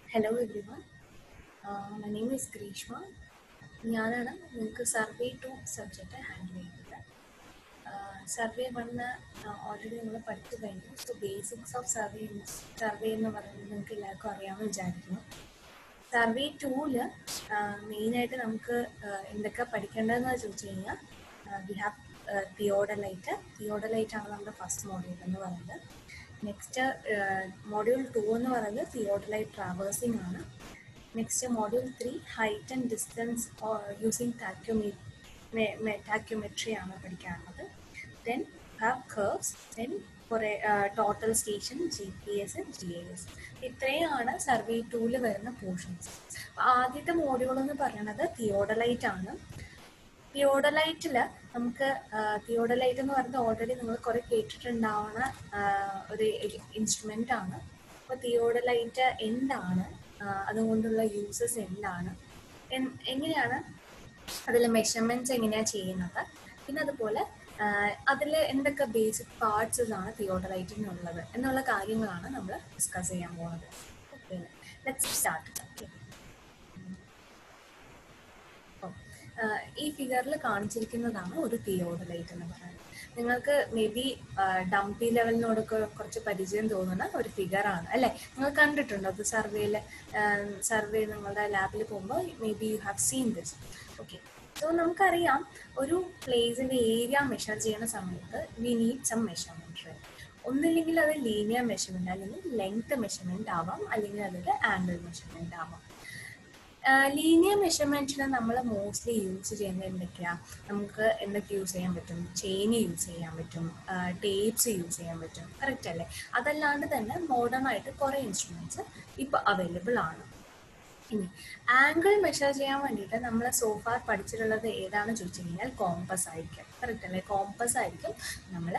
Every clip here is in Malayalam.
hello everyone my name is Greeshma ഞാനാണ് നിങ്ങൾക്ക് സർവേ ടു സബ്ജക്റ്റ് ഹാൻഡിൽ ചെയ്യുന്നത് സർവേ വണ്ണ് ഓൾറെഡി നിങ്ങൾ പഠിച്ചു കഴിഞ്ഞു so basics of survey survey എന്ന് പറയുന്നത് നിങ്ങൾക്ക് എല്ലാവർക്കും അറിയാമെന്ന് വിചാരിക്കുന്നു സർവേ ടൂല് മെയിനായിട്ട് നമുക്ക് ആഹ് എന്തൊക്കെ പഠിക്കേണ്ടതെന്ന് ചോദിച്ചു കഴിഞ്ഞാൽ വി ഹാവ് തിയോഡലൈറ്റ് തിയോഡലൈറ്റ് ആണ് നമ്മുടെ ഫസ്റ്റ് മോഡ്യൂൾ എന്ന് പറയുന്നത് നെക്സ്റ്റ് മോഡ്യൂൾ ടു എന്ന് പറയുന്നത് തിയോഡലൈറ്റ് ട്രാവേഴ്സിംഗ് ആണ് next module three height and distance using ടാക്യോമി ടാക്യോമെട്രി ആണ് പഠിക്കാനുള്ളത് ദെൻ ഹാവ് കർവ്സ് ദെൻ കുറേ total station G P S G A S ഇത്രയാണ് സർവേ ടൂല് വരുന്ന പോർഷൻസ് ആദ്യത്തെ മോഡ്യൂൾ എന്ന് പറയുന്നത് തിയോഡലൈറ്റ് ആണ് തിയോഡലൈറ്റിൽ നമുക്ക് തിയോഡലൈറ്റ് എന്ന് പറയുന്നത് ഓൾറെഡി നിങ്ങൾ കുറെ കേട്ടിട്ടുണ്ടാവുന്ന ആ, ഒരു ഇൻസ്ട്രുമെന്റ് ആണ് അപ്പോൾ തിയോഡലൈറ്റ് എന്താണ് ആ, അതുകൊണ്ടുള്ള യൂസസ് എന്താണ് എൻ- എങ്ങനെയാണ് അതിൽ മെഷർമെന്റ്സ് എങ്ങനെയാണ് ചെയ്യുന്നത് പിന്നെ അതുപോലെ അതിൽ എന്തൊക്കെ ബേസിക് പാർട്സ് ആണ് തിയോഡലൈറ്റിനുള്ളത് എന്നുള്ള കാര്യങ്ങളാണ് നമ്മൾ ഡിസ്കസ് ചെയ്യാൻ പോകുന്നത് ഓക്കെ ലെറ്റ്സ് സ്റ്റാർട്ട് ഓക്കെ അപ്പം, ആഹ് ഈ ഫിഗറിൽ കാണിച്ചിരിക്കുന്നതാണ് ഒരു തിയോഡലൈറ്റ് എന്ന് പറയുന്നത് നിങ്ങൾക്ക് മേ ബി ഡംപി ലെവലിനോടൊക്കെ കുറച്ച് പരിചയം തോന്നുന്ന ഒരു ഫിഗറാണ് അല്ലേ നിങ്ങൾ കണ്ടിട്ടുണ്ടോ അത് സർവേയിൽ സർവേ നിങ്ങളുടെ ലാബിൽ പോകുമ്പോൾ maybe you have seen this okay so നമുക്കറിയാം ഒരു പ്ലേസിന്റെ ഏരിയ മെഷർ ചെയ്യുന്ന സമയത്ത് വി നീഡ് സം മെഷർമെന്റ് ഒന്നില്ലെങ്കിൽ അത് ലീനിയർ മെഷർമെന്റ് അല്ലെങ്കിൽ ലെങ്ത് മെഷർമെന്റ് ആവാം അല്ലെങ്കിൽ അതൊരു ആംഗിൾ മെഷർമെന്റ് ആവാം ലീനിയർ മെഷർമെന്റിന് നമ്മൾ മോസ്റ്റ്ലി യൂസ് ചെയ്യുന്നത് എന്തൊക്കെയാ നമുക്ക് എന്തൊക്കെ യൂസ് ചെയ്യാൻ പറ്റും ചെയിൻ യൂസ് ചെയ്യാൻ പറ്റും ടേപ്സ് യൂസ് ചെയ്യാൻ പറ്റും കറക്റ്റ് അല്ലേ അതല്ലാണ്ട് തന്നെ മോഡേൺ ആയിട്ട് കുറേ ഇൻസ്ട്രുമെന്റ്സ് ഇപ്പൊ അവൈലബിൾ ആണ് ഇനി ആംഗിൾ മെഷർ ചെയ്യാൻ വേണ്ടിയിട്ട് നമ്മൾ സോഫാർ പഠിച്ചിട്ടുള്ളത് ഏതാണെന്ന് ചോദിച്ചു കഴിഞ്ഞാൽ കോമ്പസ് ആയിരിക്കും കറക്റ്റ് അല്ലേ കോമ്പസ് ആയിരിക്കും നമ്മൾ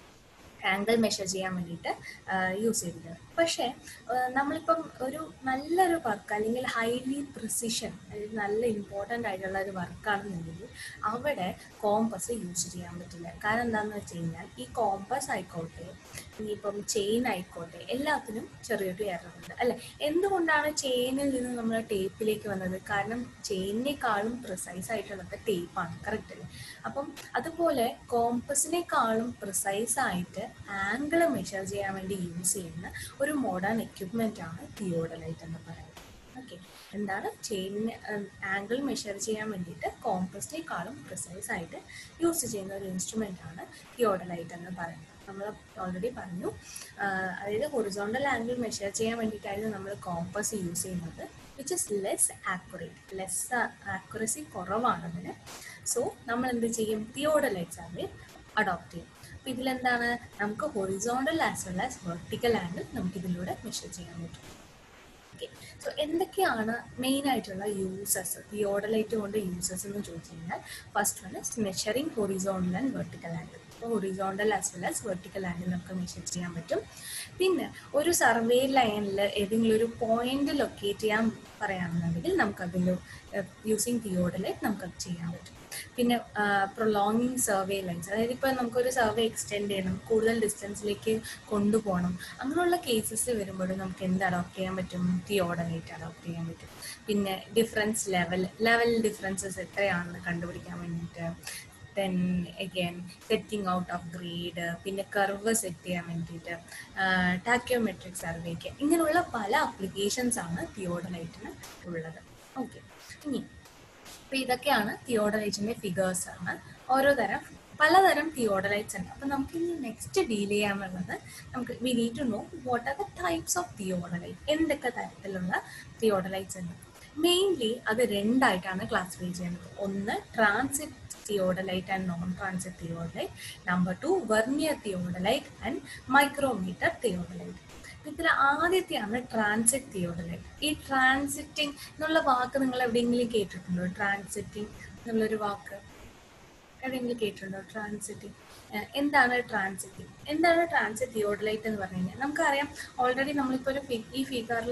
ആംഗിൾ മെഷർ ചെയ്യാൻ വേണ്ടിയിട്ട് യൂസ് ചെയ്തിരുന്നത് പക്ഷേ ആഹ് നമ്മളിപ്പം ഒരു നല്ലൊരു വർക്ക് അല്ലെങ്കിൽ ഹൈലി പ്രിസിഷൻ അല്ലെങ്കിൽ നല്ല ഇമ്പോർട്ടൻ്റ് ആയിട്ടുള്ള ഒരു വർക്കാണെന്നുണ്ടെങ്കിൽ അവിടെ കോമ്പസ് യൂസ് ചെയ്യാൻ പറ്റില്ല കാരണം എന്താണെന്ന് വെച്ച് കഴിഞ്ഞാൽ ഈ കോമ്പസ് ആയിക്കോട്ടെ ഇനിയിപ്പം ചെയിൻ ആയിക്കോട്ടെ എല്ലാത്തിനും ചെറിയൊരു എറർ ഉണ്ട് അല്ലെ എന്തുകൊണ്ടാണ് ചെയിനിൽ നിന്ന് നമ്മൾ ടേപ്പിലേക്ക് വന്നത് കാരണം ചെയിനിനേക്കാളും പ്രിസൈസ് ആയിട്ടുള്ളത് ടേപ്പാണ് കറക്റ്റ് അല്ലേ അപ്പം അതുപോലെ കോമ്പസിനേക്കാളും പ്രിസൈസ് ആയിട്ട് ആംഗിൾ മെഷർ ചെയ്യാൻ വേണ്ടി യൂസ് ചെയ്യുന്ന ഒരു മോഡേൺ എക്യുപ്മെന്റ് ആണ് തിയോഡലൈറ്റ് എന്ന് പറയുന്നത് ഓക്കെ എന്താണ് ചെയിനിന് ആംഗിൾ മെഷർ ചെയ്യാൻ വേണ്ടിയിട്ട് കോമ്പസിനേക്കാളും പ്രിസൈസ് ആയിട്ട് യൂസ് ചെയ്യുന്ന ഒരു ഇൻസ്ട്രുമെന്റ് ആണ് തിയോഡലൈറ്റ് എന്ന് പറയുന്നത് നമ്മൾ ഓൾറെഡി പറഞ്ഞു ആഹ് അതായത് ഹൊറിസോണ്ടൽ ആംഗിൾ മെഷർ ചെയ്യാൻ വേണ്ടിയിട്ടായിരുന്നു നമ്മൾ കോമ്പസ് യൂസ് ചെയ്യുന്നത് which is less accurate less accuracy കുറവാണ് അതിന് സോ നമ്മൾ എന്ത് ചെയ്യും തിയോഡലൈറ്റ്സ് ആണ് അഡോപ്റ്റ് ചെയ്യും അപ്പോൾ ഇതിലെന്താണ് നമുക്ക് horizontal as well as vertical angle നമുക്ക് ഇതിലൂടെ മെഷർ ചെയ്യാൻ പറ്റും ഓക്കെ സോ എന്തൊക്കെയാണ് മെയിൻ ആയിട്ടുള്ള യൂസസ് തിയോഡലൈറ്റ് കൊണ്ട് യൂസസ് എന്ന് ചോദിച്ചു കഴിഞ്ഞാൽ first one is measuring horizontal and vertical angle അപ്പോൾ horizontal as well as vertical angle നമുക്ക് മെഷർ ചെയ്യാൻ പറ്റും പിന്നെ ഒരു സർവേ ലൈനിൽ ഏതെങ്കിലും ഒരു പോയിന്റ് ലൊക്കേറ്റ് ചെയ്യാൻ പറയുകയാണെന്നുണ്ടെങ്കിൽ നമുക്കതിൽ യൂസിങ് തിയോഡലൈറ്റ് നമുക്കത് ചെയ്യാൻ പറ്റും പിന്നെ പ്രൊലോങ്ങിങ് സർവേ ലൈൻസ് അതായത് ഇപ്പോൾ നമുക്കൊരു സർവേ എക്സ്റ്റെൻഡ് ചെയ്യണം കൂടുതൽ ഡിസ്റ്റൻസിലേക്ക് കൊണ്ടുപോകണം അങ്ങനെയുള്ള കേസസ് വരുമ്പോഴും നമുക്ക് എന്ത് അഡോപ്റ്റ് ചെയ്യാൻ പറ്റും തിയോഡലൈറ്റ് അഡോപ്റ്റ് ചെയ്യാൻ പറ്റും പിന്നെ ഡിഫറൻസ് ലെവൽ ലെവൽ ഡിഫറൻസസ് എത്രയാണെന്ന് കണ്ടുപിടിക്കാൻ വേണ്ടിയിട്ട് then again setting out of grade പിന്നെ കർവ് സെറ്റ് ചെയ്യാൻ വേണ്ടിയിട്ട് ടാക്യോമെട്രിക് സർവേക്ക് ഇങ്ങനെയുള്ള പല അപ്ലിക്കേഷൻസ് ആണ് തിയോഡലൈറ്റിന് ഉള്ളത് ഓക്കെ ഇനി അപ്പൊ ഇതൊക്കെയാണ് തിയോഡലൈറ്റിന്റെ ഫിഗേഴ്സ് ആണ് ഓരോ തരം പലതരം തിയോഡലൈറ്റ്സ് ഉണ്ട് അപ്പൊ നമുക്ക് ഇനി നെക്സ്റ്റ് ഡീൽ ചെയ്യാന്നുള്ളത് നമുക്ക് we need to know what are the types of theodolite എന്തൊക്കെ തരത്തിലുള്ള തിയോഡലൈറ്റ്സ് ഉണ്ട് മെയിൻലി അത് രണ്ടായിട്ടാണ് ക്ലാസിഫൈ ചെയ്യുന്നത് ഒന്ന് transit theodolite and non transit theodolite number two vernier theodolite and micrometer theodolite ഇതിൽ ആദ്യത്തെയാണ് ട്രാൻസിറ്റ് തിയോഡലൈറ്റ് ഈ ട്രാൻസിറ്റിംഗ് എന്നുള്ള വാക്ക് നിങ്ങൾ എവിടെയെങ്കിലും കേട്ടിട്ടുണ്ടോ ട്രാൻസിറ്റിംഗ് എന്നുള്ളൊരു വാക്ക് എവിടെയെങ്കിലും കേട്ടിട്ടുണ്ടോ ട്രാൻസിറ്റിംഗ് എന്താണ് ട്രാൻസിറ്റിംഗ് എന്താണ് ട്രാൻസിറ്റ് തിയോഡലൈറ്റ് എന്ന് പറഞ്ഞു കഴിഞ്ഞാൽ നമുക്കറിയാം ഓൾറെഡി നമ്മളിപ്പോൾ ഒരു ഫി- ഈ ഫിഗറിൽ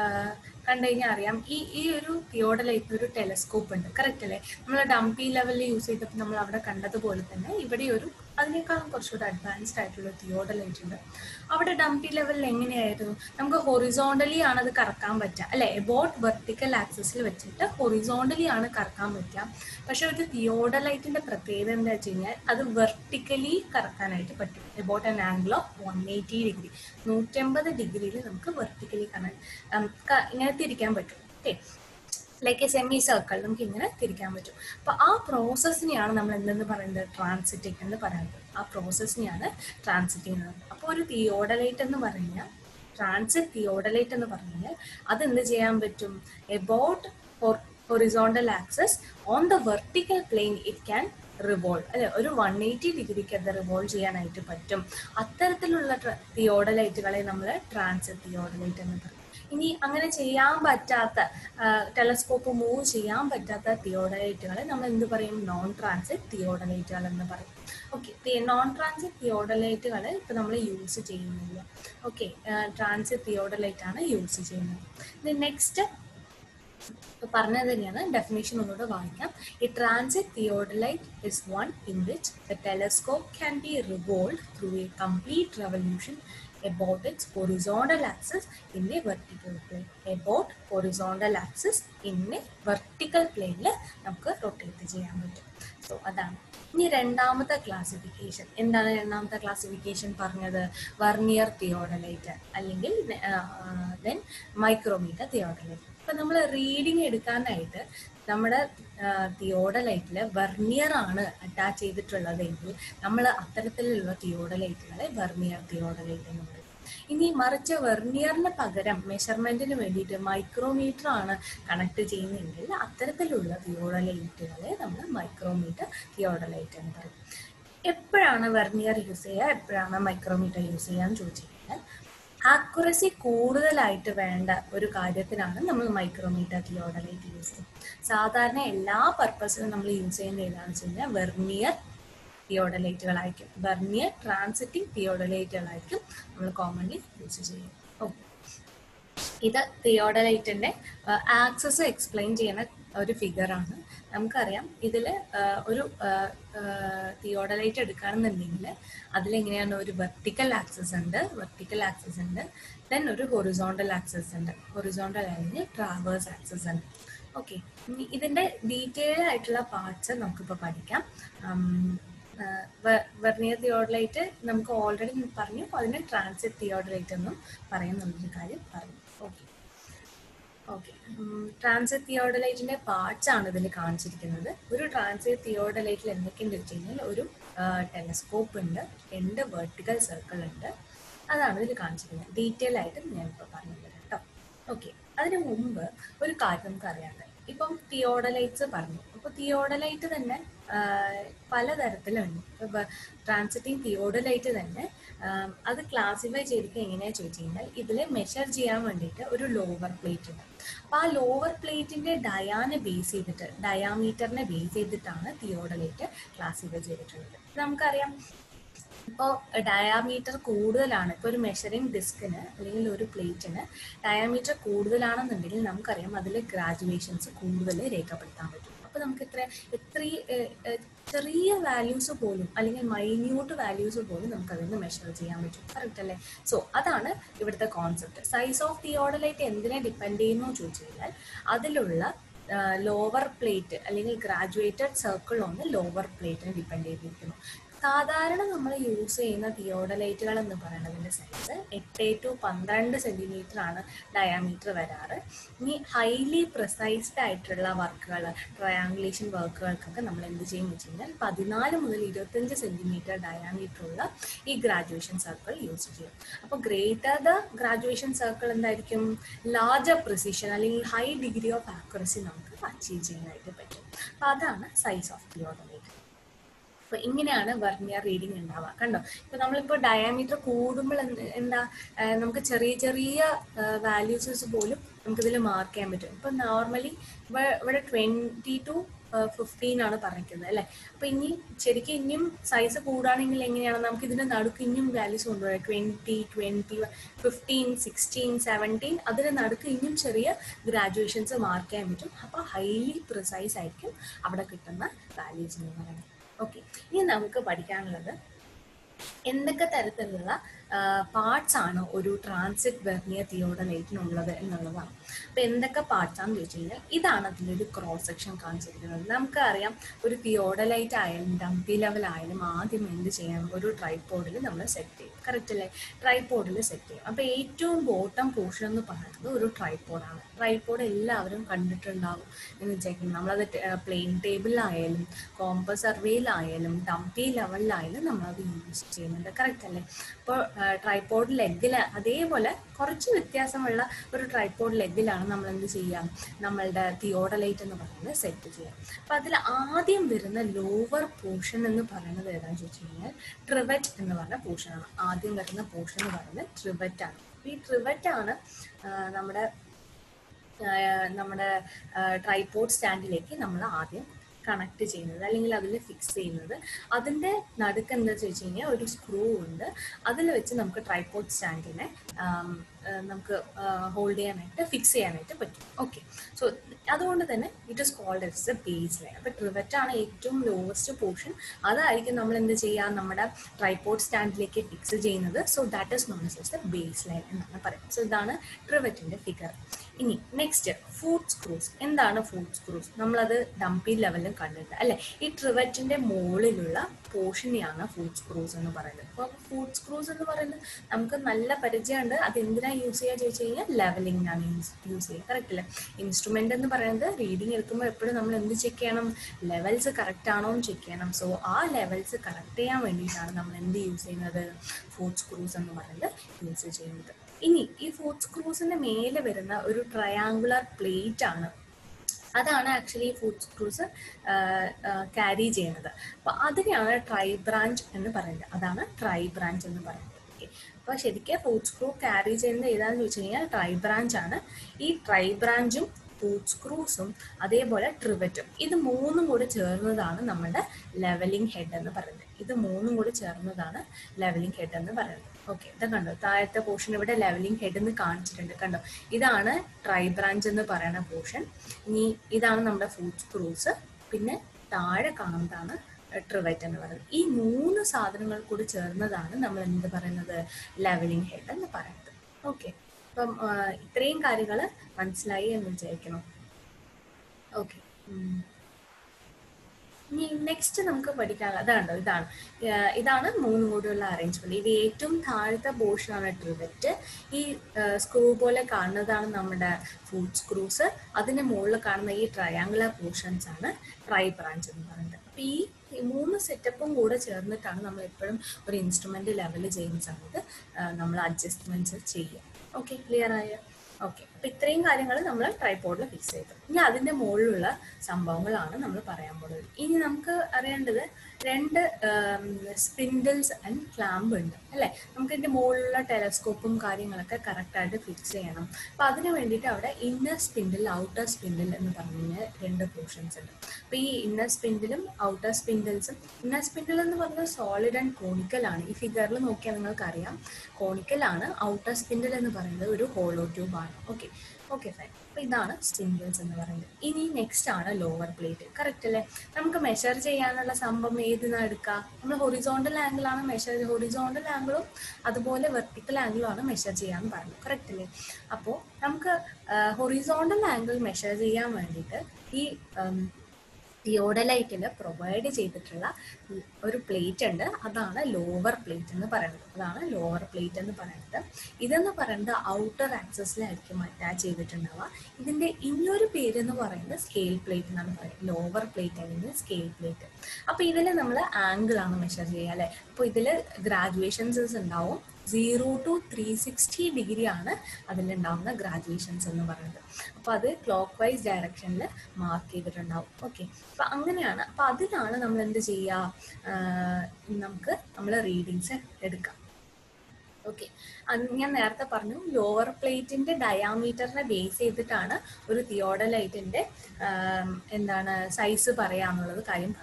കണ്ടു കഴിഞ്ഞാൽ അറിയാം ഈ ഈ ഒരു തിയോഡലൈറ്റ് ഒരു ടെലസ്കോപ്പ് ഉണ്ട് കറക്റ്റ് അല്ലേ നമ്മൾ ഡംപി ലെവലിൽ യൂസ് ചെയ്തപ്പോൾ നമ്മൾ അവിടെ കണ്ടതുപോലെ തന്നെ ഇവിടെ ഒരു അതിനേക്കാളും കുറച്ചുകൂടെ അഡ്വാൻസ്ഡ് ആയിട്ടുള്ള തിയോഡലൈറ്റ് ഉണ്ട് അവിടെ ഡംപി ലെവലിൽ എങ്ങനെയായിരുന്നു നമുക്ക് ഹൊറിസോണ്ടലി ആണ് അത് കറക്കാൻ പറ്റുക അല്ലെ എബോട്ട് വെർട്ടിക്കൽ ആക്സസിൽ വെച്ചിട്ട് ഹൊറിസോണ്ടലി ആണ് കറക്കാൻ പറ്റുക പക്ഷെ ഒരു തിയോഡലൈറ്റിന്റെ പ്രത്യേകത എന്താ വെച്ച് കഴിഞ്ഞാൽ അത് വെർട്ടിക്കലി കറക്കാനായിട്ട് പറ്റും about an angle of one eighty degree നൂറ്റമ്പത് ഡിഗ്രിയിൽ നമുക്ക് വെർട്ടിക്കലി കാണാൻ ഉം, ക- ഇങ്ങനെ തിരിക്കാൻ പറ്റും okay like a semicircle നമുക്ക് ഇങ്ങനെ തിരിക്കാൻ പറ്റും അപ്പൊ ആ പ്രോസസ്സിനെയാണ് നമ്മൾ എന്തെന്ന് പറയുന്നത് ട്രാൻസിറ്റിംഗ് എന്ന് പറയുന്നത് ആ പ്രോസസ്സിനെയാണ് ട്രാൻസിറ്റിംഗ് എന്ന് പറയുന്നത് അപ്പോൾ ഒരു തിയോഡലൈറ്റ് എന്ന് പറഞ്ഞാൽ ട്രാൻസിറ്റ് തിയോഡലൈറ്റ് എന്ന് പറഞ്ഞാൽ അത് എന്ത് ചെയ്യാൻ പറ്റും about horizontal axis on the vertical plane it can revolve അല്ലെ ഒരു വൺ എയ്റ്റി ഡിഗ്രിക്ക് അത് റിവോൾവ് ചെയ്യാനായിട്ട് പറ്റും അത്തരത്തിലുള്ള തിയോഡലൈറ്റുകളെ നമ്മൾ ട്രാൻസിറ്റ് തിയോഡലൈറ്റ് എന്ന് പറയും ഇനി അങ്ങനെ ചെയ്യാൻ പറ്റാത്ത ടെലസ്കോപ്പ് മൂവ് ചെയ്യാൻ പറ്റാത്ത തിയോഡലൈറ്റുകളെ നമ്മൾ എന്ത് പറയും നോൺ ട്രാൻസിറ്റ് തിയോഡലൈറ്റുകൾ എന്ന് പറയും ഓക്കെ നോൺ ട്രാൻസിറ്റ് തിയോഡലൈറ്റുകൾ ഇപ്പൊ നമ്മൾ യൂസ് ചെയ്യുന്നില്ല ഓക്കെ ട്രാൻസിറ്റ് തിയോഡലൈറ്റ് ആണ് യൂസ് ചെയ്യുന്നത് നെക്സ്റ്റ് പറഞ്ഞത് തന്നെയാണ് ഡെഫിനേഷൻ ഒന്നുകൂടെ വായിക്കാം a transit theodolite is one in which the telescope can be revolve through a complete revolution about its horizontal axis in a vertical plane about horizontal axis in a vertical plane നമുക്ക് റൊട്ടേറ്റ് ചെയ്യാൻ പറ്റും സോ അതാണ് ഇനി രണ്ടാമത്തെ ക്ലാസിഫിക്കേഷൻ എന്താണ് രണ്ടാമത്തെ ക്ലാസിഫിക്കേഷൻ പറഞ്ഞത് വർണിയർ തിയോഡലൈറ്റ് അല്ലെങ്കിൽ ദെൻ മൈക്രോമീറ്റർ തിയോഡലൈറ്റ് ഇപ്പൊ നമ്മൾ റീഡിങ് എടുക്കാനായിട്ട് നമ്മുടെ തിയോഡലൈറ്റിൽ വെർണിയർ ആണ് അറ്റാച്ച് ചെയ്തിട്ടുള്ളതെങ്കിൽ നമ്മൾ അത്തരത്തിലുള്ള തിയോഡലൈറ്റുകളെ വെർണിയർ തിയോഡലൈറ്റ് എന്ന് പറയും ഇനി മറിച്ച് വെർണിയറിന് പകരം മെഷർമെന്റിന് വേണ്ടിയിട്ട് മൈക്രോമീറ്റർ ആണ് കണക്ട് ചെയ്യുന്നതെങ്കിൽ അത്തരത്തിലുള്ള തിയോഡലൈറ്റുകളെ നമ്മൾ മൈക്രോമീറ്റർ തിയോഡലൈറ്റ് എന്ന് പറയും എപ്പോഴാണ് വെർണിയർ യൂസ് ചെയ്യുക എപ്പോഴാണ് മൈക്രോമീറ്റർ യൂസ് ചെയ്യുക എന്ന് ചോദിച്ചു കഴിഞ്ഞാൽ ആക്യുറസി കൂടുതലായിട്ട് വേണ്ട ഒരു കാര്യത്തിനാണ് നമ്മൾ മൈക്രോമീറ്റർ തിയോഡലൈറ്റ് യൂസ് ചെയ്യുന്നത് സാധാരണ എല്ലാ പർപ്പസിനും നമ്മൾ യൂസ് ചെയ്യുന്നത് ഏതാണെന്ന് വെച്ച് കഴിഞ്ഞാൽ വെർണിയർ തിയോഡലൈറ്റുകളായിരിക്കും വെർണിയർ ട്രാൻസിറ്റിംഗ് തിയോഡലൈറ്റുകളായിരിക്കും നമ്മൾ കോമൺലി യൂസ് ചെയ്യും ഓക്കെ ഇത് തിയോഡലൈറ്റിന്റെ ആക്സസ് എക്സ്പ്ലെയിൻ ചെയ്യുന്ന ഒരു ഫിഗറാണ് നമുക്കറിയാം ഇതിൽ ഒരു തിയോഡലൈറ്റ് എടുക്കുകയാണെന്നുണ്ടെങ്കിൽ അതിലെങ്ങനെയാണ് ഒരു വെർട്ടിക്കൽ ആക്സസ് ഉണ്ട് വെർട്ടിക്കൽ ആക്സസ് ഉണ്ട് ദെൻ ഒരു ഹൊറിസോണ്ടൽ ആക്സസ് ഉണ്ട് ഹൊറിസോണ്ടൽ ആണെങ്കിൽ ട്രാവേഴ്സ് ആക്സസ് ഉണ്ട് ഓക്കെ ഇതിന്റെ ഡീറ്റെയിൽ ആയിട്ടുള്ള പാർട്സ് നമുക്കിപ്പോൾ പഠിക്കാം വെർണിയർ തിയോഡലൈറ്റ് നമുക്ക് ഓൾറെഡി പറഞ്ഞു അതിന് ട്രാൻസിറ്റ് തിയോഡലൈറ്റ് എന്നും പറയുന്നുള്ളൊരു കാര്യം പറഞ്ഞു ഓക്കെ ഓക്കെ ട്രാൻസിറ്റ് തിയോഡലൈറ്റിന്റെ പാർട്സ് ആണ് ഇതിൽ കാണിച്ചിരിക്കുന്നത് ഒരു ട്രാൻസിറ്റ് തിയോഡലൈറ്റിൽ എന്തൊക്കെയുണ്ട് വെച്ച് കഴിഞ്ഞാൽ ഒരു ടെലസ്കോപ്പ് ഉണ്ട് രണ്ട് വെർട്ടിക്കൽ സർക്കിൾ ഉണ്ട് അതാണ് ഇതിൽ കാണിച്ചിരിക്കുന്നത് ഡീറ്റെയിൽ ആയിട്ട് ഞാൻ ഇപ്പോൾ പറഞ്ഞു തരാം കേട്ടോ ഓക്കെ അതിനു മുമ്പ് ഒരു കാര്യം നമുക്ക് അറിയാണ്ട് ഇപ്പം തിയോഡലൈറ്റ്സ് പറഞ്ഞു അപ്പോൾ തിയോഡലൈറ്റ് തന്നെ പലതരത്തിലുണ്ട് ഇപ്പൊ ട്രാൻസിറ്റിംഗ് തിയോഡലൈറ്റ് തന്നെ അത് ക്ലാസിഫൈ ചെയ്തിട്ട് എങ്ങനെയാ ചോദിച്ചു കഴിഞ്ഞാൽ ഇതിൽ മെഷർ ചെയ്യാൻ വേണ്ടിയിട്ട് ഒരു ലോവർ പ്ലേറ്റ് ഉണ്ട് അപ്പൊ ആ ലോവർ പ്ലേറ്റിന്റെ ഡയാനെ ബേസ് ചെയ്തിട്ട് ഡയാമീറ്ററിനെ ബേസ് ചെയ്തിട്ടാണ് തിയോഡലൈറ്റ് ക്ലാസിഫൈ ചെയ്തിട്ടുള്ളത് നമുക്കറിയാം ഇപ്പോൾ ഡയാമീറ്റർ കൂടുതലാണ് ഇപ്പോൾ ഒരു മെഷറിംഗ് ഡിസ്കിന് അല്ലെങ്കിൽ ഒരു പ്ലേറ്റിന് ഡയാമീറ്റർ കൂടുതലാണെന്നുണ്ടെങ്കിൽ നമുക്കറിയാം അതിൽ ഗ്രാജുവേഷൻസ് കൂടുതൽ രേഖപ്പെടുത്താൻ പറ്റും അപ്പോൾ നമുക്ക് ഇത്ര എത്ര ചെറിയ വാല്യൂസ് പോലും അല്ലെങ്കിൽ മൈന്യൂട്ട് വാല്യൂസ് പോലും നമുക്ക് അതിൽ നിന്ന് മെഷർ ചെയ്യാൻ പറ്റും കറക്റ്റ് അല്ലേ സോ അതാണ് ഇവിടുത്തെ കോൺസെപ്റ്റ് സൈസ് ഓഫ് തിയോഡലൈറ്റ് എന്തിനെ ഡിപ്പെൻഡ് ചെയ്യുന്നു ചോദിച്ചു കഴിഞ്ഞാൽ അതിലുള്ള ലോവർ പ്ലേറ്റ് അല്ലെങ്കിൽ ഗ്രാജുവേറ്റഡ് സർക്കിൾ ഒന്ന് ലോവർ പ്ലേറ്റിനെ ഡിപ്പെൻഡ് ചെയ്തിരിക്കുന്നു സാധാരണ നമ്മൾ യൂസ് ചെയ്യുന്ന തിയോഡലൈറ്റുകൾ എന്ന് പറയുന്നതിൻ്റെ സൈസ് എട്ട് ടു പന്ത്രണ്ട് സെൻറ്റിമീറ്റർ ആണ് ഡയാമീറ്റർ വരാറ് ഇനി ഹൈലി പ്രിസൈസ്ഡ് ആയിട്ടുള്ള വർക്കുകൾ ട്രയാങ്കുലേഷൻ വർക്കുകൾക്കൊക്കെ നമ്മൾ എന്ത് ചെയ്യും വെച്ച് കഴിഞ്ഞാൽ പതിനാല് മുതൽ ഇരുപത്തഞ്ച് സെൻറ്റിമീറ്റർ ഡയാമീറ്റർ ഉള്ള ഈ ഗ്രാജുവേഷൻ സർക്കിൾ യൂസ് ചെയ്യും അപ്പോൾ ഗ്രേറ്റർ ദ ഗ്രാജുവേഷൻ സർക്കിൾ എന്തായിരിക്കും ലാർജർ പ്രിസിഷൻ അല്ലെങ്കിൽ ഹൈ ഡിഗ്രി ഓഫ് ആക്യുറസി നമുക്ക് അച്ചീവ് ചെയ്യാനായിട്ട് പറ്റും അപ്പോൾ അതാണ് സൈസ് ഓഫ് തിയോഡലൈറ്റ് അപ്പൊ ഇങ്ങനെയാണ് വെർണിയർ റീഡിങ് ഉണ്ടാവുക കണ്ടോ ഇപ്പൊ നമ്മളിപ്പോ ഡയാമീറ്റർ കൂടുമ്പോൾ എന്താ നമുക്ക് ചെറിയ ചെറിയ വാല്യൂസസ് പോലും നമുക്കിതിൽ മാർക്ക് ചെയ്യാൻ പറ്റും ഇപ്പൊ നോർമലി ഇവിടെ ട്വന്റി ടു ഫിഫ്റ്റീൻ ആണ് പറഞ്ഞിരിക്കുന്നത് അല്ലെ അപ്പൊ ഇനി ശരിക്കും ഇനിയും സൈസ് കൂടുകയാണെങ്കിൽ എങ്ങനെയാണ് നമുക്ക് ഇതിന്റെ നടുക്ക് ഇനിയും വാല്യൂസ് കൊണ്ടുപോകാം twenty twenty fifteen sixteen seventeen അതിന് നടുക്ക് ഇനിയും ചെറിയ ഗ്രാജുവേഷൻസ് മാർക്ക് ചെയ്യാൻ പറ്റും അപ്പൊ ഹൈലി പ്രിസൈസ് ആയിരിക്കും അവിടെ കിട്ടുന്ന വാല്യൂസ് എന്ന് പറയുന്നത് ഓക്കെ ഇനി നമുക്ക് പഠിക്കാനുള്ളത് എന്തൊക്കെ തരത്തിലുള്ള പാർട്സ് ആണ് ഒരു ട്രാൻസിറ്റ് വെർണിയ തിയോഡലൈറ്റിനുള്ളത് എന്നുള്ളതാണ് അപ്പൊ എന്തൊക്കെ പാർട്സ് ആണെന്ന് ചോദിച്ചു കഴിഞ്ഞാൽ ഇതാണ് അതിലൊരു ക്രോസ് സെക്ഷൻ കാണിച്ചിരിക്കുന്നത് നമുക്കറിയാം ഒരു തിയോഡലൈറ്റ് ആയാലും ഡംപി ലെവൽ ആയാലും ആദ്യം എന്ത് ചെയ്യണം ഒരു ട്രൈപോഡിൽ നമ്മൾ സെറ്റ് ചെയ്യും കറക്റ്റ് അല്ലേ ട്രൈപോഡിൽ സെറ്റ് ചെയ്യും അപ്പൊ ഏറ്റവും ബോട്ടം പോർഷൻ എന്ന് പറയുന്നത് ഒരു ട്രൈപോഡാണ് ട്രൈപോഡ് എല്ലാവരും കണ്ടിട്ടുണ്ടാവും എന്ന് വിചാരിക്കുന്നു നമ്മളത് പ്ലെയിൻ ടേബിളിലായാലും കോമ്പസ് സർവേയിലായാലും ഡംപി ലെവലിലായാലും നമ്മളത് യൂസ് ചെയ്യുന്നുണ്ട് കറക്റ്റ് അല്ലേ അപ്പോൾ ട്രൈപോഡ് ലെഗിൽ അതേപോലെ കുറച്ച് വ്യത്യാസമുള്ള ഒരു ട്രൈപോഡ് ലെഗിലാണ് നമ്മൾ എന്ത് ചെയ്യാം നമ്മളുടെ തിയോഡലൈറ്റ് എന്ന് പറയുന്നത് സെറ്റ് ചെയ്യാം അപ്പം അതിൽ ആദ്യം വരുന്ന ലോവർ പോർഷൻ എന്ന് പറയുന്നത് ഏതാണെന്ന് ചോദിച്ചു കഴിഞ്ഞാൽ ട്രിവറ്റ് എന്ന് പറഞ്ഞ പോർഷനാണ് ആദ്യം വരുന്ന പോർഷൻ എന്ന് പറയുന്നത് ട്രിവറ്റ് ആണ് ഈ ട്രിവറ്റ് ആണ് നമ്മുടെ നമ്മുടെ ട്രൈപോഡ് സ്റ്റാൻഡിലേക്ക് നമ്മൾ ആദ്യം കണക്ട് ചെയ്യുന്നത് അല്ലെങ്കിൽ അതിൽ ഫിക്സ് ചെയ്യുന്നത് അതിൻ്റെ നടുക്ക് എന്താ ചോദിച്ചു കഴിഞ്ഞാൽ ഒരു സ്ക്രൂ ഉണ്ട് അതിൽ വെച്ച് നമുക്ക് ട്രൈപോഡ് സ്റ്റാൻഡിനെ നമുക്ക് ഹോൾഡ് ചെയ്യാനായിട്ട് ഫിക്സ് ചെയ്യാനായിട്ട് പറ്റും ഓക്കെ സോ അതുകൊണ്ട് തന്നെ it is called as a base line അപ്പോൾ ട്രിവറ്റ് ആണ് ഏറ്റവും ലോവസ്റ്റ് പോർഷൻ അതായിരിക്കും നമ്മൾ എന്ത് ചെയ്യുക നമ്മുടെ ട്രൈപോഡ് സ്റ്റാൻഡിലേക്ക് ഫിക്സ് ചെയ്യുന്നത് so that is known as a base line എന്നാണ് പറയുന്നത് സോ ഇതാണ് ട്രിവറ്റിൻ്റെ ഫിഗർ ഇനി നെക്സ്റ്റ് ഫുഡ് സ്ക്രൂസ് എന്താണ് ഫുഡ് സ്ക്രൂസ് നമ്മളത് ഡംപി ലെവലിൽ കണ്ടിട്ട് അല്ലെ ഈ ട്രിവറ്റിന്റെ മുകളിലുള്ള പോർഷനെയാണ് ഫുഡ് സ്ക്രൂസ് എന്ന് പറയുന്നത് അപ്പോൾ ഫുഡ് സ്ക്രൂസ് എന്ന് പറയുന്നത് നമുക്ക് നല്ല പരിചയമുണ്ട് അത് എന്തിനാ യൂസ് ചെയ്യുക ചോദിച്ചു കഴിഞ്ഞാൽ ലെവലിംഗിനാണ് യൂസ് യൂസ് ചെയ്യുക കറക്റ്റ് അല്ലേ ഇൻസ്ട്രുമെന്റ് എന്ന് പറയുന്നത് റീഡിങ് എടുക്കുമ്പോൾ എപ്പോഴും നമ്മൾ എന്ത് ചെക്ക് ചെയ്യണം ലെവൽസ് കറക്റ്റ് ആണോ എന്ന് ചെക്ക് ചെയ്യണം സോ ആ ലെവൽസ് കറക്റ്റ് ചെയ്യാൻ വേണ്ടിയിട്ടാണ് നമ്മൾ എന്ത് യൂസ് ചെയ്യുന്നത് ഫുഡ് സ്ക്രൂസ് എന്ന് പറയുന്നത് യൂസ് ചെയ്യുന്നത് ഇനി ഈ ഫുഡ് സ്ക്രൂസിന്റെ മേലെ വരുന്ന ഒരു ട്രയാങ്കുലർ പ്ലേറ്റ് ആണ് അതാണ് ആക്ച്വലി ഫുഡ് സ്ക്രൂസ് ക്യാരി ചെയ്യുന്നത് അപ്പൊ അതിനെയാണ് ട്രൈ ബ്രാഞ്ച് എന്ന് പറയുന്നത് അതാണ് ട്രൈ ബ്രാഞ്ച് എന്ന് പറയുന്നത് ഓക്കെ അപ്പൊ ശരിക്കും ഫുഡ് സ്ക്രൂ ക്യാരി ചെയ്യുന്നത് ഏതാണെന്ന് ചോദിച്ചു കഴിഞ്ഞാൽ ട്രൈ ബ്രാഞ്ച് ആണ് ഈ ട്രൈ ബ്രാഞ്ചും ഫുഡ് സ്ക്രൂസും അതേപോലെ ട്രിവറ്റും ഇത് മൂന്നും കൂടി ചേർന്നതാണ് നമ്മുടെ ലെവലിംഗ് ഹെഡ് എന്ന് പറയുന്നത് ഇത് മൂന്നും കൂടി ചേർന്നതാണ് ലെവലിംഗ് ഹെഡ് എന്ന് പറയുന്നത് ഓക്കെ ഇത് കണ്ടോ താഴത്തെ പോർഷൻ ഇവിടെ ലെവലിംഗ് ഹെഡ് എന്ന് കാണിച്ചിട്ടുണ്ട് കണ്ടോ ഇതാണ് ട്രൈ ബ്രാഞ്ച് എന്ന് പറയുന്ന പോർഷൻ ഇനി ഇതാണ് നമ്മുടെ ഫുഡ് സ്ക്രൂസ് പിന്നെ താഴെ കാണുന്നതാണ് ട്രിവൈറ്റ് എന്ന് പറയുന്നത് ഈ മൂന്ന് സാധനങ്ങൾ കൂടി ചേർന്നതാണ് നമ്മൾ എന്ത് പറയുന്നത് ലെവലിംഗ് ഹെഡ് എന്ന് പറയുന്നത് ഓക്കെ അപ്പം ഇത്രയും കാര്യങ്ങൾ മനസ്സിലായി എന്ന് വിചാരിക്കണം ഓക്കെ ഇനി നെക്സ്റ്റ് നമുക്ക് പഠിക്കാൻ അതാണ്ടോ ഇതാണ് ഇതാണ് മൂന്നും കൂടിയുള്ള അറേഞ്ച്മെന്റ് ഇത് ഏറ്റവും താഴത്തെ പോർഷനാണ് ട്രിവറ്റ് ഈ സ്ക്രൂ പോലെ കാണുന്നതാണ് നമ്മുടെ ഫുഡ് സ്ക്രൂസ് അതിന് മുകളിൽ കാണുന്ന ഈ ട്രയാങ്കുലർ പോർഷൻസ് ആണ് ട്രൈ ബ്രാഞ്ച് എന്ന് പറയുന്നത് അപ്പൊ ഈ മൂന്ന് സെറ്റപ്പും കൂടെ ചേർന്നിട്ടാണ് നമ്മൾ എപ്പോഴും ഒരു ഇൻസ്ട്രുമെന്റ് ലെവൽ ചെയ്യുന്ന സമയത്ത് നമ്മൾ അഡ്ജസ്റ്റ്മെന്റ്സ് ചെയ്യുക ഓക്കെ ക്ലിയർ ആയ ഓക്കെ അപ്പൊ ഇത്രയും കാര്യങ്ങൾ നമ്മൾ ട്രൈപോഡിൽ ഫിക്സ് ചെയ്തു ഇനി അതിന്റെ മുകളിലുള്ള സംഭവങ്ങളാണ് നമ്മൾ പറയാൻ പോകുന്നത് ഇനി നമുക്ക് അറിയേണ്ടത് രണ്ട് സ്പിൻഡിൽസ് ആൻഡ് ക്ലാമ്പ് ഉണ്ട് അല്ലെ നമുക്ക് ഇതിന്റെ മുകളിലുള്ള ടെലസ്കോപ്പും കാര്യങ്ങളൊക്കെ കറക്റ്റ് ആയിട്ട് ഫിക്സ് ചെയ്യണം അപ്പൊ അതിന് വേണ്ടിയിട്ട് അവിടെ ഇന്നർ സ്പിൻഡിൽ ഔട്ടർ സ്പിൻഡിൽ എന്ന് പറഞ്ഞു കഴിഞ്ഞാൽ രണ്ട് പോർഷൻസ് ഉണ്ട് അപ്പൊ ഈ ഇന്നർ സ്പിൻഡിലും ഔട്ടർ സ്പിൻഡിൽസും ഇന്നർ സ്പിൻഡിൽ എന്ന് പറയുന്നത് സോളിഡ് ആൻഡ് കോണിക്കൽ ആണ് ഈ ഫിഗറിൽ നോക്കിയാൽ നിങ്ങൾക്ക് അറിയാം കോണിക്കൽ ആണ് ഔട്ടർ സ്പിൻഡിൽ എന്ന് പറയുന്നത് ഒരു ഹോളോ ട്യൂബ് ആണ് ഓക്കെ ഓക്കെ ഫൈൻ അപ്പൊ ഇതാണ് സ്പിൻഡിൽസ് എന്ന് പറയുന്നത് ഇനി നെക്സ്റ്റ് ആണ് ലോവർ പ്ലേറ്റ് കറക്റ്റ് അല്ലേ നമുക്ക് മെഷർ ചെയ്യാനുള്ള സംഭവം ഏതിനാ എടുക്കുക നമ്മൾ ഹൊറിസോണ്ടൽ ആംഗിൾ ആണ് മെഷർ ഹൊറിസോണ്ടൽ ആംഗിളും അതുപോലെ വെർട്ടിക്കൽ ആംഗിളും ആണ് മെഷർ ചെയ്യാൻ പറഞ്ഞു കറക്റ്റ് അല്ലേ അപ്പോൾ നമുക്ക് ഹൊറിസോണ്ടൽ ആംഗിൾ മെഷർ ചെയ്യാൻ വേണ്ടിയിട്ട് ഈ തിയോഡലൈറ്റിൽ പ്രൊവൈഡ് ചെയ്തിട്ടുള്ള ഒരു പ്ലേറ്റ് ഉണ്ട് അതാണ് ലോവർ പ്ലേറ്റ് എന്ന് പറയുന്നത് അതാണ് ലോവർ പ്ലേറ്റ് എന്ന് പറയുന്നത് ഇതെന്ന് പറയുന്നത് ഔട്ടർ ആക്സസിലായിരിക്കും അറ്റാച്ച് ചെയ്തിട്ടുണ്ടാവുക ഇതിന്റെ ഇനിയൊരു പേര് എന്ന് പറയുന്നത് സ്കെയിൽ പ്ലേറ്റ് എന്നാണ് പറയുന്നത് ലോവർ പ്ലേറ്റ് അല്ലെങ്കിൽ സ്കെയിൽ പ്ലേറ്റ് അപ്പൊ ഇതിൽ നമ്മൾ ആംഗിൾ ആണ് മെഷർ ചെയ്യുക അല്ലെ അപ്പോൾ ഇതിൽ ഗ്രാജുവേഷൻസ് ഉണ്ടാവും zero to three sixty degree ആണ് അതിലുണ്ടാവുന്ന ഗ്രാജുവേഷൻസ് എന്ന് പറയുന്നത് അപ്പോൾ അത് ക്ലോക്ക് വൈസ് ഡയറക്ഷനിൽ മാർക്ക് ചെയ്തിട്ടുണ്ടാവും ഓക്കെ അപ്പം അങ്ങനെയാണ് അപ്പം അതിലാണ് നമ്മൾ എന്ത് ചെയ്യുക നമുക്ക് നമ്മൾ റീഡിങ്സ് എടുക്കാം ഓക്കെ ഞാൻ നേരത്തെ പറഞ്ഞു ലോവർ പ്ലേറ്റിന്റെ ഡയാമീറ്ററിനെ ബേസ് ചെയ്തിട്ടാണ് ഒരു തിയോഡലൈറ്റിന്റെ എന്താണ് സൈസ് പറയാന്നുള്ളത് കാര്യം പറഞ്ഞു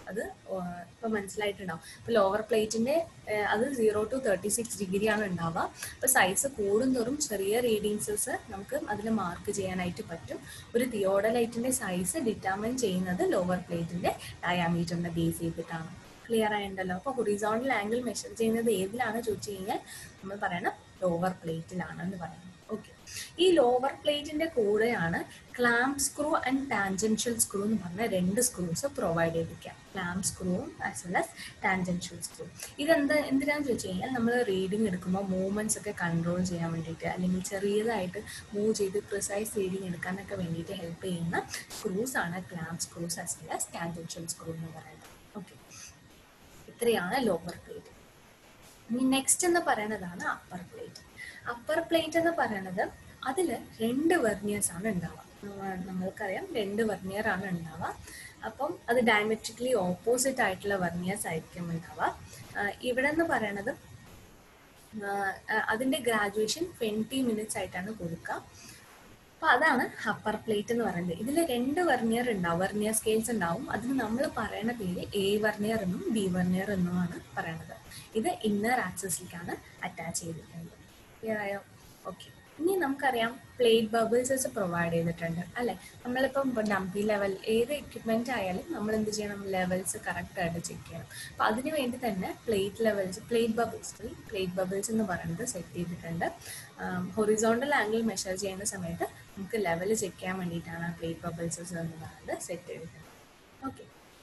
അത് ഇപ്പൊ മനസ്സിലായിട്ടുണ്ടാവും ഇപ്പൊ ലോവർ പ്ലേറ്റിന്റെ അത് zero to thirty six degree ആണ് ഉണ്ടാവുക അപ്പൊ സൈസ് കൂടുന്തോറും ചെറിയ റീഡിങ്സസ് നമുക്ക് അതിൽ മാർക്ക് ചെയ്യാനായിട്ട് പറ്റും ഒരു തിയോഡലൈറ്റിന്റെ സൈസ് ഡിറ്റർമിൻ ചെയ്യുന്നത് ലോവർ പ്ലേറ്റിന്റെ ഡയാമീറ്ററിനെ ബേസ് ചെയ്തിട്ടാണ് ക്ലിയർ ആയിട്ടുണ്ടല്ലോ അപ്പോൾ ഹൊറിസോണ്ടൽ ആംഗിൾ മെഷർ ചെയ്യുന്നത് ഏതിലാണ് ചോദിച്ചു കഴിഞ്ഞാൽ നമ്മൾ പറയണം ലോവർ പ്ലേറ്റിലാണ് എന്ന് പറയുന്നത് ഓക്കെ ഈ ലോവർ പ്ലേറ്റിന്റെ കൂടെയാണ് clamp screw and tangential screw എന്ന് പറഞ്ഞ രണ്ട് സ്ക്രൂസ് പ്രൊവൈഡ് ചെയ്തിരിക്കാം ക്ലാമ്പ് സ്ക്രൂവും as well as tangential screw ഇതെന്താ എന്തിനാന്ന് ചോദിച്ചു കഴിഞ്ഞാൽ നമ്മൾ റീഡിങ് എടുക്കുമ്പോൾ മൂവ്മെന്റ്സ് ഒക്കെ കൺട്രോൾ ചെയ്യാൻ വേണ്ടിയിട്ട് അല്ലെങ്കിൽ ചെറിയതായിട്ട് മൂവ് ചെയ്ത് പ്രിസൈസ് റീഡിങ് എടുക്കാനൊക്കെ വേണ്ടിയിട്ട് ഹെൽപ്പ് ചെയ്യുന്ന സ്ക്രൂസ് ആണ് clamp screws as well as tangential screw എന്ന് പറയുന്നത് ഓക്കെ ഇത്രയാണ് ലോവർ പ്ലേറ്റ് ഇനി നെക്സ്റ്റ് എന്ന് പറയുന്നതാണ് അപ്പർ പ്ലേറ്റ് അപ്പർ പ്ലേറ്റ് എന്ന് പറയുന്നത് അതിൽ രണ്ട് വെർണിയേഴ്സ് ആണ് ഉണ്ടാവുക നമ്മൾക്കറിയാം രണ്ട് വെർണിയർ ആണ് ഉണ്ടാവുക അപ്പം അത് ഡയമെട്രിക്കലി ഓപ്പോസിറ്റ് ആയിട്ടുള്ള വെർണിയേഴ്സ് ആയിരിക്കും ഉണ്ടാവുക ഇവിടെ എന്ന് പറയണത് അതിന്റെ ഗ്രാജുവേഷൻ ട്വന്റി മിനിറ്റ്സ് ആയിട്ടാണ് കൊടുക്കുക അപ്പൊ അതാണ് അപ്പർ പ്ലേറ്റ് എന്ന് പറയുന്നത് ഇതിൽ രണ്ട് വെർണിയർ ഉണ്ടാവും വെർണിയർ സ്കെയിൽസ് ഉണ്ടാവും അതിന് നമ്മൾ പറയുന്ന പേര് എ വെർണിയർ എന്നും ബി വെർണിയർ എന്നുമാണ് പറയണത് ഇത് ഇന്നർ ആക്സസിലേക്കാണ് അറ്റാച്ച് ചെയ്തിരിക്കുന്നത് ക്ലിയർ ആയോ ഓക്കെ ഇനി നമുക്കറിയാം പ്ലേറ്റ് ബബിൾസസ് പ്രൊവൈഡ് ചെയ്തിട്ടുണ്ട് അല്ലെ നമ്മളിപ്പം ഡംപി ലെവൽ ഏത് എക്യുപ്മെന്റ് ആയാലും നമ്മൾ എന്ത് ചെയ്യണം ലെവൽസ് കറക്റ്റ് ആയിട്ട് ചെക്ക് ചെയ്യണം അപ്പൊ അതിന് വേണ്ടി തന്നെ plate levels plate bubbles plate bubbles എന്ന് പറയുന്നത് സെറ്റ് ചെയ്തിട്ടുണ്ട് ഹൊറിസോണ്ടൽ ആംഗിൾ മെഷർ ചെയ്യുന്ന സമയത്ത് നമുക്ക് ലെവൽ ചെക്ക് ചെയ്യാൻ വേണ്ടിയിട്ടാണ് പ്ലേറ്റ് ബബിൾസസ് എന്ന് പറയുന്നത് സെറ്റ് ചെയ്തിട്ടുണ്ട് ഓക്കെ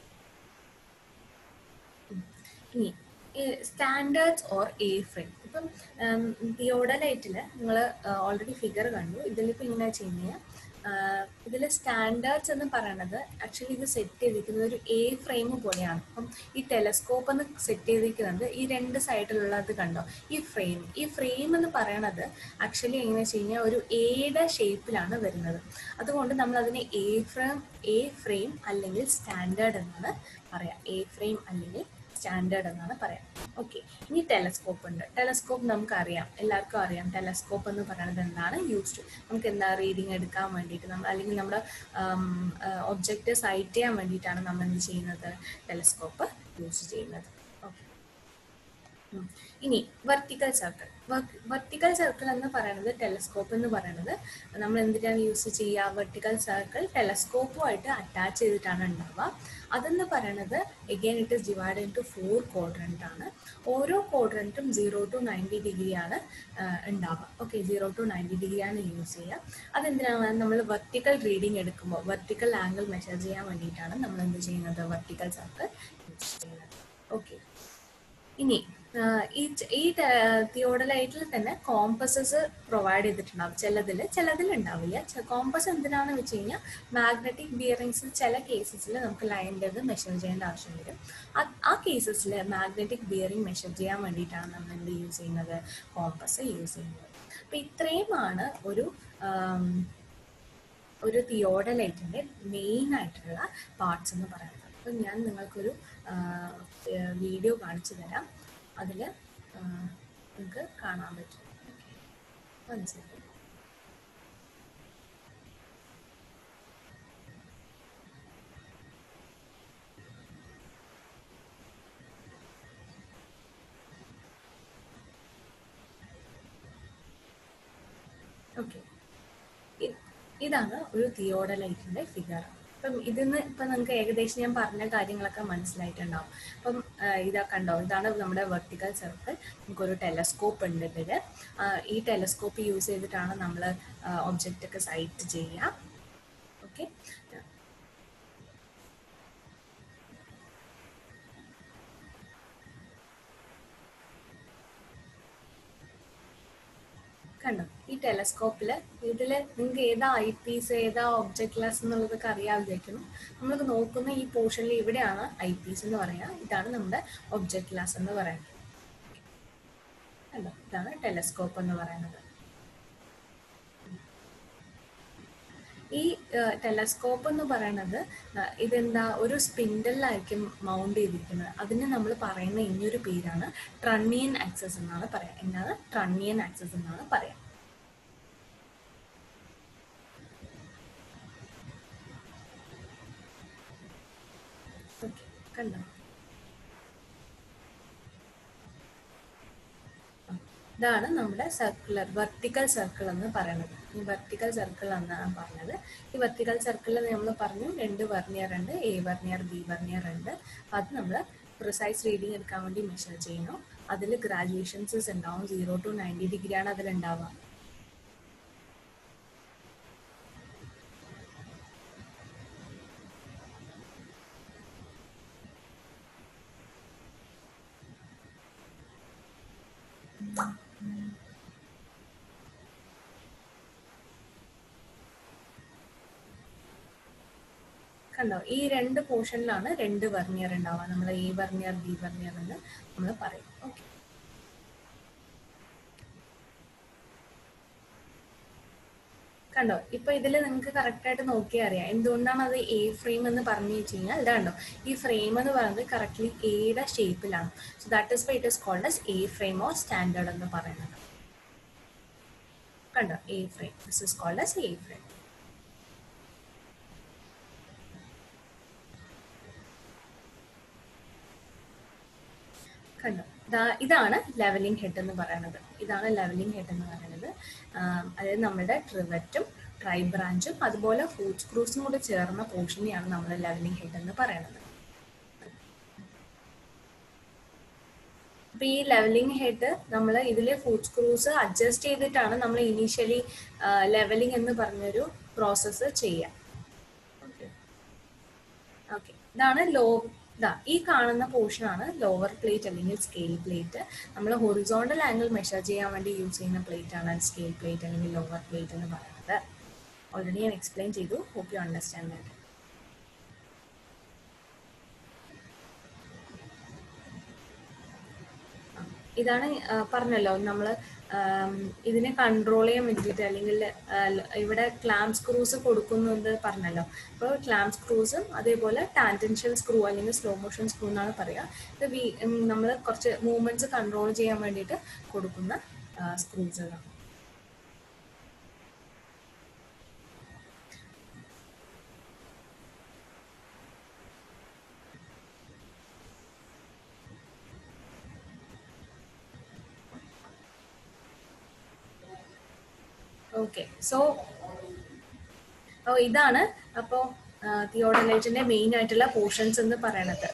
ഇനി സ്റ്റാൻഡേർഡ്സ് ഓർ എ ഫ്രെയിം ഇപ്പം തിയോഡലൈറ്റിൽ നിങ്ങൾ ഓൾറെഡി ഫിഗർ കണ്ടു ഇതിലിപ്പോൾ ഇങ്ങനെ ചെയ്യുന്ന ഇതിൽ സ്റ്റാൻഡേർഡ്സ് എന്ന് പറയുന്നത് ആക്ച്വലി ഇത് സെറ്റ് ചെയ്തിരിക്കുന്നത് ഒരു എ ഫ്രെയിം പോലെയാണ് അപ്പം ഈ ടെലസ്കോപ്പ് എന്ന് സെറ്റ് ചെയ്തിരിക്കുന്നത് ഈ രണ്ട് സൈഡിലുള്ളത് കണ്ടോ ഈ ഫ്രെയിം ഈ ഫ്രെയിം എന്ന് പറയണത് ആക്ച്വലി എങ്ങനെ വെച്ച് കഴിഞ്ഞാൽ ഒരു എയുടെ ഷേപ്പിലാണ് വരുന്നത് അതുകൊണ്ട് നമ്മൾ അതിനെ എ ഫ്രെയിം എ ഫ്രെയിം അല്ലെങ്കിൽ സ്റ്റാൻഡേർഡ് എന്നാണ് പറയാം എ ഫ്രെയിം അല്ലെങ്കിൽ സ്റ്റാൻഡേർഡ് എന്നാണ് പറയാം ഓക്കെ ഇനി ടെലസ്കോപ്പ് ഉണ്ട് ടെലസ്കോപ്പ് നമുക്ക് അറിയാം എല്ലാവർക്കും അറിയാം ടെലസ്കോപ്പ് എന്ന് പറയുന്നത് എന്താണ് യൂസ്ഡ് നമുക്ക് എന്താ റീഡിങ് എടുക്കാൻ വേണ്ടിയിട്ട് നമ്മൾ അല്ലെങ്കിൽ നമ്മുടെ ഒബ്ജക്റ്റ് സൈറ്റ് ചെയ്യാൻ വേണ്ടിയിട്ടാണ് നമ്മൾ എന്ത് ചെയ്യുന്നത് ടെലസ്കോപ്പ് യൂസ് ചെയ്യുന്നത് ഓക്കെ ഇനി വെർട്ടിക്കൽ സർക്കിൾ വെർട്ടിക്കൽ സർക്കിൾ എന്ന് പറയുന്നത് ടെലസ്കോപ്പ് എന്ന് പറയുന്നത് നമ്മൾ എന്തിനാണ് യൂസ് ചെയ്യുക വെർട്ടിക്കൽ സർക്കിൾ ടെലസ്കോപ്പുമായിട്ട് അറ്റാച്ച് ചെയ്തിട്ടാണ് ഉണ്ടാവുക അതെന്ന് പറയുന്നത് again it is divide into four quadrant ആണ് ഓരോ ക്വാഡ്രൻറ്റും സീറോ ടു നയൻറ്റി ഡിഗ്രിയാണ് ഉണ്ടാവുക ഓക്കെ സീറോ ടു നയൻറ്റി ഡിഗ്രിയാണ് യൂസ് ചെയ്യുക അതെന്തിനാണ് നമ്മൾ വെർട്ടിക്കൽ റീഡിങ് എടുക്കുമ്പോൾ വെർട്ടിക്കൽ ആംഗിൾ മെഷർ ചെയ്യാൻ വേണ്ടിയിട്ടാണ് നമ്മൾ എന്ത് ചെയ്യുന്നത് വെർട്ടിക്കൽ സർക്കിൾ യൂസ് ചെയ്യുന്നത് ഓക്കെ ഇനി ഈ ഈ തിയോഡലൈറ്റിൽ തന്നെ കോമ്പസസ് പ്രൊവൈഡ് ചെയ്തിട്ടുണ്ടാവും ചിലതിൽ ചിലതിൽ ഉണ്ടാവില്ല കോമ്പസ് എന്തിനാണെന്ന് വെച്ച് കഴിഞ്ഞാൽ മാഗ്നറ്റിക് ബിയറിങ്സ് ചില കേസസിൽ നമുക്ക് ലൈനിൻ്റെത് മെഷർ ചെയ്യേണ്ട ആവശ്യം വരും ആ കേസസിൽ മാഗ്നറ്റിക് ബിയറിംഗ് മെഷർ ചെയ്യാൻ വേണ്ടിയിട്ടാണ് നമ്മൾ എന്ത് യൂസ് ചെയ്യുന്നത് കോമ്പസ് യൂസ് ചെയ്യുന്നത് അപ്പം ഇത്രയുമാണ് ഒരു ഒരു തിയോഡലൈറ്റിൻ്റെ മെയിൻ ആയിട്ടുള്ള പാർട്സ് എന്ന് പറയുന്നത് അപ്പം ഞാൻ നിങ്ങൾക്കൊരു വീഡിയോ കാണിച്ചു തരാം അതിൽ നിങ്ങൾക്ക് കാണാൻ പറ്റും മനസ്സിലായി ഓക്കെ ഇതാണ് ഒരു തിയോഡലൈറ്റിന്റെ ഫിഗർ അപ്പം ഇതിന്ന് ഇപ്പം നിങ്ങൾക്ക് ഏകദേശം ഞാൻ പറഞ്ഞ കാര്യങ്ങളൊക്കെ മനസ്സിലായിട്ടുണ്ടാവും അപ്പം ഇതാ കണ്ടോ ഇതാണ് നമ്മുടെ വെർട്ടിക്കൽ സർക്കിൾ നമുക്കൊരു ടെലസ്കോപ്പ് ഉണ്ട് ഇതിൽ ഈ ടെലസ്കോപ്പ് യൂസ് ചെയ്തിട്ടാണ് നമ്മൾ ഒബ്ജക്റ്റ് ഒക്കെ സൈറ്റ് ചെയ്യുക ഓക്കെ കണ്ടോ ഈ ടെലസ്കോപ്പിൽ ഇതിൽ നിങ്ങൾക്ക് ഏതാ ഐ പീസ് ഏതാ ഒബ്ജക്ട് ഗ്ലാസ് എന്നുള്ളതൊക്കെ അറിയാൻ വിചാരിക്കുന്നു നമ്മൾക്ക് നോക്കുന്ന ഈ പോർഷനിൽ ഇവിടെയാണ് ഐ പീസ് എന്ന് പറയുക ഇതാണ് നമ്മുടെ ഒബ്ജക്ട് ഗ്ലാസ് എന്ന് പറയുന്നത് കണ്ടോ ഇതാണ് ടെലസ്കോപ്പ് എന്ന് പറയുന്നത് ഈ ടെലസ്കോപ്പ് എന്ന് പറയുന്നത് ഇതെന്താ ഒരു സ്പിൻഡലിലായിരിക്കും മൗണ്ട് ചെയ്തിരിക്കുന്നത് അതിന് നമ്മൾ പറയുന്ന ഇനിയൊരു പേരാണ് ട്രണ്ണിയൻ ആക്സസ് എന്നാണ് പറയാം എന്താണ് ട്രണ്ണിയൻ ആക്സസ് എന്നാണ് പറയാം കണ്ടോ ഇതാണ് നമ്മുടെ സർക്കുലർ വെർട്ടിക്കൽ സർക്കിൾ എന്ന് പറയുന്നത് ഈ വെർട്ടിക്കൽ സർക്കിൾ എന്നാണ് പറഞ്ഞത് ഈ വെർട്ടിക്കൽ സർക്കിളിൽ നമ്മൾ പറഞ്ഞു രണ്ട് വെർണിയർ ഉണ്ട് എ വെർണിയർ ബി വെർണിയർ ഉണ്ട് അപ്പം അത് നമ്മൾ പ്രിസൈസ് റീഡിങ് എടുക്കാൻ വേണ്ടി മെഷർ ചെയ്യുന്നു അതിൽ ഗ്രാജുവേഷൻസ് ഉണ്ടാവും സീറോ ടു നയൻറ്റി ഡിഗ്രിയാണ് അതിലുണ്ടാവുക കണ്ടോ ഈ രണ്ട് പോർഷനിലാണ് രണ്ട് വെർണിയർ ഉണ്ടാവുക നമ്മൾ എ വെർണിയർ ബി വെർണിയർ എന്ന് നമ്മൾ പറയും ഓക്കെ കണ്ടോ ഇപ്പൊ ഇതിൽ നിങ്ങൾക്ക് കറക്റ്റ് ആയിട്ട് നോക്കിയാൽ അറിയാം എന്തുകൊണ്ടാണ് അത് എ ഫ്രെയിം എന്ന് പറഞ്ഞു വെച്ച് കഴിഞ്ഞാൽ ഇതാണ്ടോ ഈ ഫ്രെയിം എന്ന് പറയുന്നത് കറക്റ്റ്ലി എയുടെ ഷേപ്പിലാണ് so that is why it is called as A frame or standard എന്ന് പറയുന്നത് കണ്ടോ A frame this is called as A frame കണ്ടോ ദാ- ഇതാണ് ലെവലിംഗ് ഹെഡ് എന്ന് പറയുന്നത് ഇതാണ് ലെവലിംഗ് ഹെഡ് എന്ന് പറയുന്നത് ആം, അതായത് നമ്മുടെ ട്രിവറ്റും ട്രൈ ബ്രാഞ്ചും അതുപോലെ ഫുഡ് സ്ക്രൂസും കൂടെ ചേർന്ന പോർഷനെയാണ് നമ്മൾ ലെവലിംഗ് ഹെഡ് എന്ന് പറയുന്നത് അപ്പൊ ഈ ലെവലിംഗ് ഹെഡ് നമ്മൾ ഇതിൽ ഫുഡ് സ്ക്രൂസ് അഡ്ജസ്റ്റ് ചെയ്തിട്ടാണ് നമ്മൾ ഇനീഷ്യലി ലെവലിംഗ് എന്ന് പറഞ്ഞൊരു പ്രോസസ്സ് ചെയ്യുക ഓക്കെ ഇതാണ് ലോ ഇതാ ഈ കാണുന്ന പോർഷൻ ആണ് ലോവർ പ്ലേറ്റ് അല്ലെങ്കിൽ സ്കെയിൽ പ്ലേറ്റ് നമ്മൾ ഹൊറിസോണ്ടൽ ആംഗിൾ മെഷർ ചെയ്യാൻ വേണ്ടി യൂസ് ചെയ്യുന്ന പ്ലേറ്റ് ആണ് സ്കെയിൽ പ്ലേറ്റ് അല്ലെങ്കിൽ ലോവർ പ്ലേറ്റ് എന്ന് പറയുന്നത് ഓൾറെഡി ഞാൻ എക്സ്പ്ലെയിൻ ചെയ്തു ഹോപ്പ് യു അണ്ടർസ്റ്റാൻഡ് ദാറ്റ് ഇതാണ് ആ, പറഞ്ഞല്ലോ നമ്മൾ ഇതിനെ കൺട്രോൾ ചെയ്യാൻ വേണ്ടിയിട്ട് അല്ലെങ്കിൽ ആ, ല- ഇവിടെ ക്ലാം സ്ക്രൂസ് കൊടുക്കുന്നുണ്ട് പറഞ്ഞല്ലോ അപ്പോൾ ക്ലാം സ്ക്രൂസും അതേപോലെ ടാൻറ്റൻഷ്യൽ സ്ക്രൂ അല്ലെങ്കിൽ സ്ലോ മോഷൻ സ്ക്രൂ എന്നാണ് പറയുക ഇത് വി നമ്മൾ കുറച്ച് മൂവ്മെന്റ്സ് കൺട്രോൾ ചെയ്യാൻ വേണ്ടിയിട്ട് കൊടുക്കുന്ന സ്ക്രൂസുകളാണ് ഓക്കെ സോ അപ്പോൾ ഇതാണ് അപ്പോൾ തിയോഡലൈറ്റിന്റെ മെയിൻ ആയിട്ടുള്ള പോർഷൻസ് എന്ന് പറയണത്